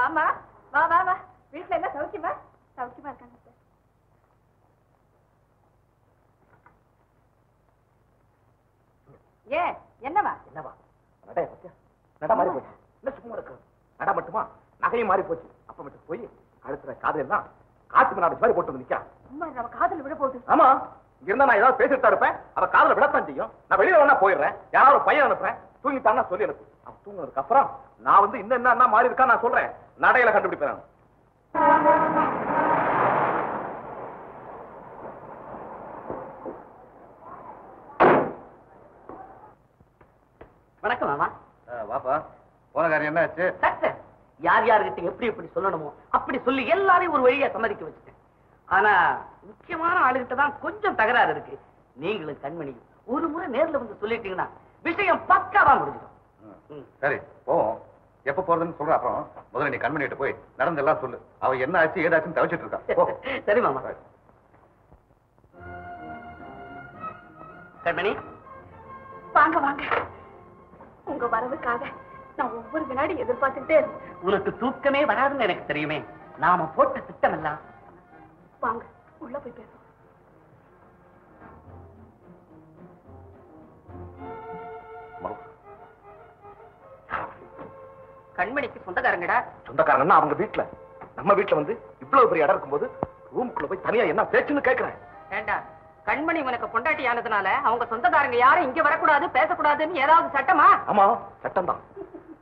வாமா வா வா வா வீட்டுல எல்லாம் சௌக்கியமா சௌக்கியமா இருக்காங்க சார் ஏ என்னவா என்னவா நடைய பத்தியா நட மாறி போச்சு இல்ல சும்மா இருக்கு நட மட்டுமா நகையும் மாறி போச்சு அப்ப மட்டும் போய் கழுத்துல காது எல்லாம் காட்டு மினாடி மாதிரி போட்டு வந்து நிக்கா அம்மா நம்ம காதல் விட போகுது ஆமா இங்க இருந்தா நான் ஏதாவது பேசிட்டு தான் இருப்பேன் அவ காதுல விடத்தான் செய்யும் நான் வெளியில வேணா போயிடுறேன் யாராவது ஒரு பையன் அனுப்புறேன் தூங்கிட்டான்னா சொல்லி அனுப்பு அவன் தூங்கினதுக்கு அப்புறம் நான் வந்து இன்னும் என்ன என்ன மாறி இருக்கா நான் சொல்றேன் நடையில கண்டுபிடிப்பேன் வணக்கம் மாமா வாப்பா போன காரியம் என்ன ஆச்சு சக்சஸ் யார் யார்கிட்ட எப்படி எப்படி சொல்லணுமோ அப்படி சொல்லி எல்லாரையும் ஒரு வழியா சம்மதிக்க வச்சுட்டேன் ஆனா முக்கியமான ஆளுகிட்ட தான் கொஞ்சம் தகராறு இருக்கு நீங்களும் கண்மணியும் ஒரு முறை நேர்ல வந்து சொல்லிட்டீங்கன்னா விஷயம் பக்காவா முடிஞ்சிடும் ம். சரி போவோம் எப்ப போறதுன்னு சொல்ற அப்புறம் முதல்ல நீ கண்மணிட்டு போய் நடந்தெல்லாம் சொல்லு அவ என்ன ஆச்சு ஏதாச்சுன்னு தவிச்சிட்டு இருக்கா போ. சரி மாமா கண்மணி வாங்க வாங்க உங்க வரவுக்காக நான் ஒவ்வொரு வினாடி எதிர்பார்த்துக்கிட்டே இருக்கேன் உனக்கு தூக்கமே வராதுன்னு எனக்கு தெரியுமே நாம போட்ட திட்டம் எல்லாம் வாங்க உள்ள போய் பேசுவோம் மறு. கண்மணிக்கு சொந்தக்காரங்கடா சொந்தக்காரங்கன்னா அவங்க வீட்டுல நம்ம வீட்டுல வந்து இவ்வளவு பெரிய இடம் இருக்கும்போது ரூமுக்குள்ள போய் தனியா என்ன பேச்சுன்னு கேக்குறேன் ஏண்டா கண்மணி உனக்கு பொண்டாட்டி ஆனதுனால அவங்க சொந்தக்காரங்க யாரும் இங்க வரக்கூடாது பேசக்கூடாதுன்னு ஏதாவது சட்டமா ஆமா சட்டம் தான்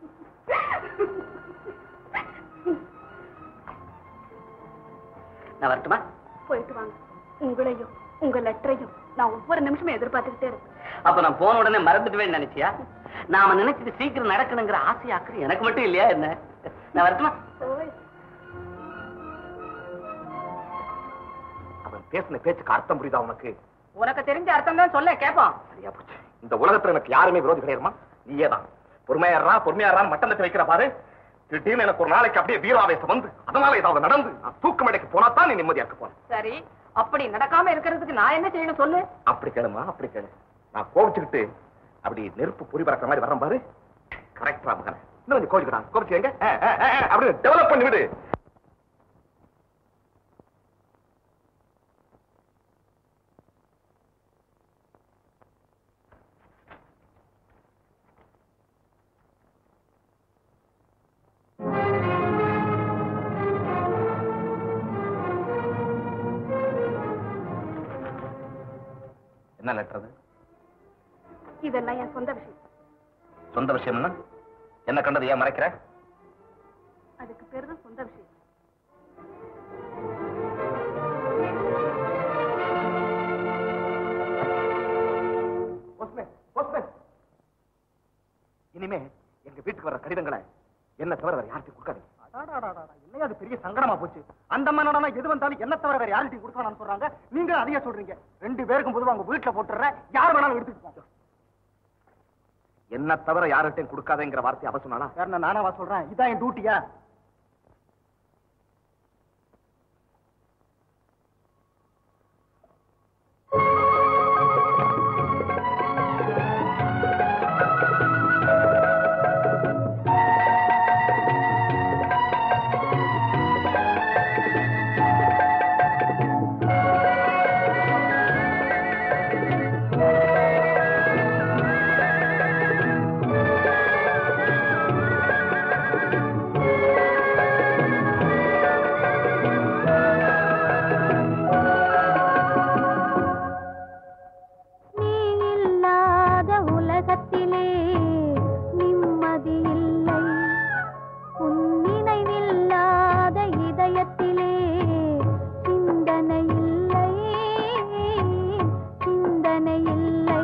நான் வரட்டுமா போயிட்டு வாங்க உங்களையும் உங்க லெட்டரையும் நான் ஒவ்வொரு நிமிஷமும் எதிர்பார்த்துக்கிட்டே இருக்கேன் அப்ப நான் போன உடனே மறந்துடுவேன்னு நினைச்சியா நாம நினைச்சது சீக்கிரம் நடக்கணுங்கிற ஆசை ஆக்குறது எனக்கு மட்டும் இல்லையா என்ன நான் வரட்டுமா ஓய் அவன் பேசின பேச்சுக்கு அர்த்தம் புரியுதா உனக்கு உனக்கு தெரிஞ்ச அர்த்தம் தான் சொல்ல கேட்போம் சரியா போச்சு இந்த உலகத்துல எனக்கு யாருமே விரோதி கிடையாதுமா நீயே தான் பொறுமையாடுறா பொறுமையாடுறான்னு மட்டம் தட்டி வைக்கிற பாரு திடீர்னு எனக்கு ஒரு நாளைக்கு அப்படியே வீராவேசம் வந்து அதனால ஏதாவது நடந்து நான் தூக்கமடைக்கு போனா தான் நீ நிம்மதியா இருக்க போன சரி அப்படி நடக்காம இருக்கிறதுக்கு நான் என்ன செய்யணும் சொல்லு அப்படி கேளுமா அப்படி கேளு நான் கோபிச்சுக்கிட்டு அப்படி நெருப்பு பொறி பறக்கிற மாதிரி வரேன் பாரு கரெக்டா மகனே இன்னும் கொஞ்சம் கோபிச்சுக்கிட்டான் கோபிச்சு எங்க ஆ, ஆ, ஆ, ஆ, அப்படி டெவலப் பண்ணி விடு என்ன லெட்டர் அது இதெல்லாம் என் சொந்த விஷயம் சொந்த விஷயம்னா என்ன கண்டது ஏன் மறைக்கிற அதுக்கு பேரு தான் சொந்த விஷயம் போஸ்ட்மேன், போஸ்ட்மேன். இனிமே எங்க வீட்டுக்கு வர கடிதங்களை என்ன தவிர வேற யார்கிட்டயும் கொடுக்காதீங்க இல்லையா அது பெரிய சங்கடமா போச்சு அந்த மன்னனா எது வந்தாலும் என்ன தவிர வேற யார்கிட்டயும் கொடுக்க சொல்றாங்க நீங்க அதையே சொல்றீங்க ரெண்டு பேருக்கும் பொதுவா உங்க வீட்டுல போட்டுற யார் வேணாலும் எடுத்துட்டு போங்க என்ன தவிர யார்கிட்டயும் கொடுக்காதேங்கிற வார்த்தை அவ சொன்னானா வேற நான் நானாவா சொல்றேன் இதான் என் டியூட்டியா நீ இல்லாத உலகத்திலே நிம்மதி இல்லை உன் நினைவில்லாத இதயத்திலே சிந்தனை இல்லை சிந்தனை இல்லை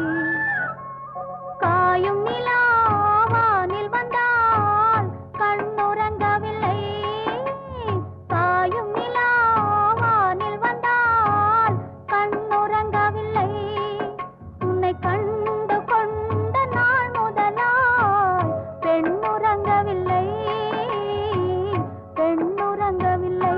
காயும் நிலாவானில் வந்தால் கண்ணுறங்கவில்லை காயும் நிலாவானில் வந்தால் கண்ணுறங்கவில்லை உன்னை கண்டு கொண்ட நாள் முதலாய் பெண்ணுறங்கவில்லை பெண்ணுறங்கவில்லை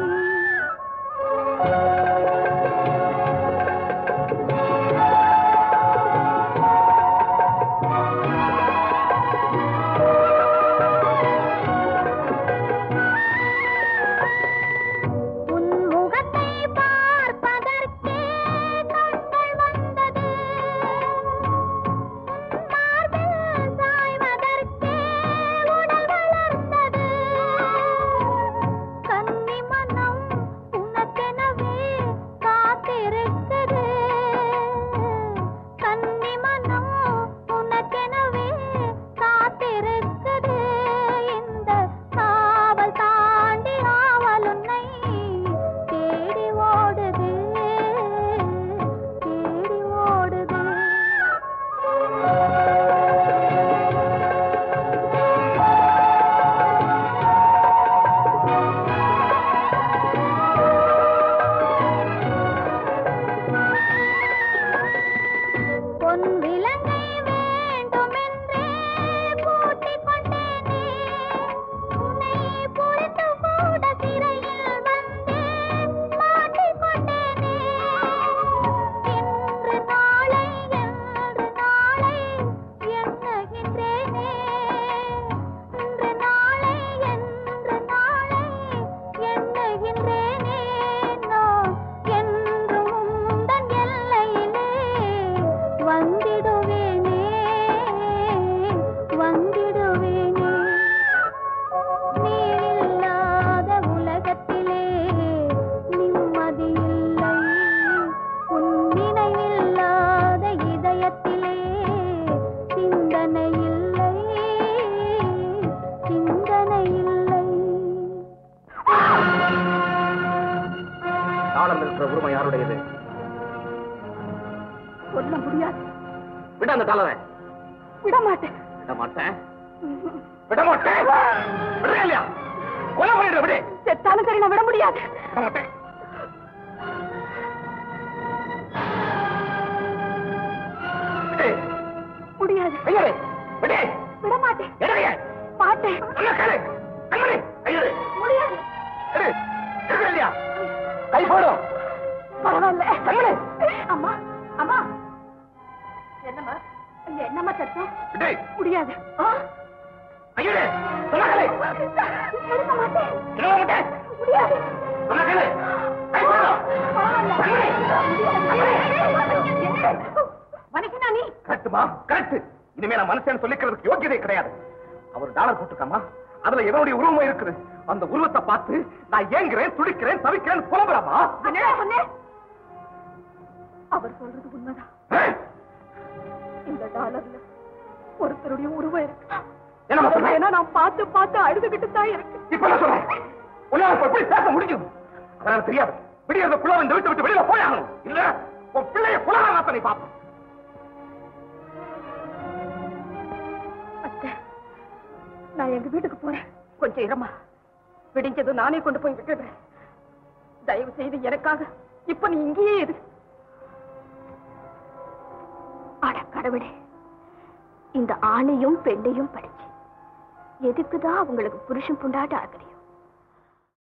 விட முடியாது விட அந்த டாலரை விட மாட்டேன் விட மாட்டேன் விட மாட்டேன் விடுறேன் இல்லையா கொலை பண்ணிடுற விடு செத்தாலும் சரி நான் விட முடியாது விட மாட்டேன் விடு. முடியாது கையெடு. விடு. விட மாட்டேன் எடுங்க. மாட்டேன் சொன்னா கேளு. கண்மணி, கையெடு. முடியாது எடு. எடுக்க இல்லையா? கை போடும் பரவாயில்ல கண்மணி. அம்மா அம்மா என்னம்மா என்னம்மா சத்தம் விடு. முடியாது ஆ? கையெடு. சொன்னா கேளு. எடுக்க மாட்டேன் எடுக்க மாட்டேன். முடியாது சொன்னா கேளு. கை போடும். கண்மணி. மனுஷனா நீ கரெக்டுமா கரெக்ட் இனிமே நான் மனுஷன் சொல்லிக்கிறதுக்கு யோக்கியதே கிடையாது அவர் டாலர் போட்டுக்காமா அதுல என்னுடைய உருவம் இருக்குது அந்த உருவத்தை பார்த்து நான் ஏங்குறேன் துடிக்கிறேன் தவிக்கிறேன் புலம்புறாமா என்னடா சொன்னேன் அவர் சொல்றது உண்மைதான் இந்த டாலர்ல ஒருத்தருடைய உருவம் இருக்கு என்ன சொல்றேன் ஏன்னா நான் பார்த்து பார்த்து அழுதுகிட்டு தான் இருக்கு இப்ப நான் சொல்றேன் உன்னால இப்ப எப்படி பேச முடியும் அதனால தெரியாது விடியறதுக்குள்ள இந்த வீட்டை விட்டு வெளியில போயாகணும் இல்ல உன் பிள்ளைய புலகாத்தனை பார்ப்போம் அத்தை நான் எங்க வீட்டுக்கு போறேன் கொஞ்சம் இருமா விடிஞ்சதும் நானே கொண்டு போய் விட்டுடுறேன் தயவு செய்து எனக்காக இப்ப நீ இங்கேயே இரு அட கடவுளே இந்த ஆணையும் பெண்ணையும் படிச்சு எதுக்குதான் அவங்களுக்கு புருஷன் புண்டாட்ட ஆகலையோ